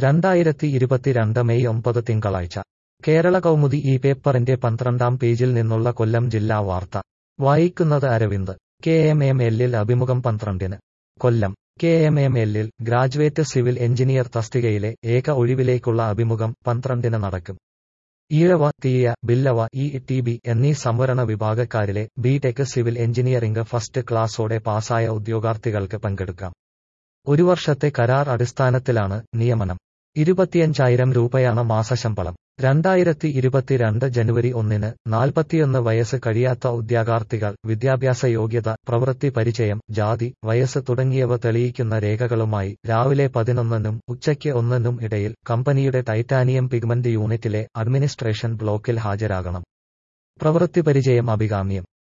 രണ്ടായിരത്തി ഇരുപത്തിരണ്ട് മെയ് ഒമ്പത് തിങ്കളാഴ്ച കേരള കൗമുദി ഈ പേപ്പറിന്റെ പന്ത്രണ്ടാം പേജിൽ നിന്നുള്ള കൊല്ലം ജില്ലാ വാർത്ത വായിക്കുന്നത് അരവിന്ദ് കെ എം എം എല്ലിൽ അഭിമുഖം പന്ത്രണ്ടിന് കൊല്ലം കെ എം എം എല്ലിൽ ഗ്രാജുവേറ്റ് സിവിൽ എഞ്ചിനീയർ തസ്തികയിലെ ഏക ഒഴിവിലേക്കുള്ള അഭിമുഖം പന്ത്രണ്ടിന് നടക്കും ഈഴവ തീയ ബില്ലവ ഇ ടി ബി എന്നീ സംവരണ വിഭാഗക്കാരിലെ B tech civil engineering first ക്ലാസോടെ പാസായ ഉദ്യോഗാർത്ഥികൾക്ക് പങ്കെടുക്കാം ഒരു വർഷത്തെ കരാർ അടിസ്ഥാനത്തിലാണ് നിയമനം ഇരുപത്തിയഞ്ചായിരം രൂപയാണ് മാസശമ്പളം രണ്ടായിരത്തി ഇരുപത്തിരണ്ട് ജനുവരി ഒന്നിന് നാൽപ്പത്തിയൊന്ന് വയസ്സ് കഴിയാത്ത ഉദ്യോഗാർത്ഥികൾ വിദ്യാഭ്യാസ യോഗ്യത പ്രവൃത്തി പരിചയം ജാതി വയസ്സ് തുടങ്ങിയവ തെളിയിക്കുന്ന രേഖകളുമായി രാവിലെ പതിനൊന്നിനും ഉച്ചയ്ക്ക് ഒന്നിനും ഇടയിൽ കമ്പനിയുടെ ടൈറ്റാനിയം പിഗ്മെന്റ് യൂണിറ്റിലെ അഡ്മിനിസ്ട്രേഷൻ ബ്ലോക്കിൽ ഹാജരാകണം പ്രവൃത്തി പരിചയം അഭികാമ്യം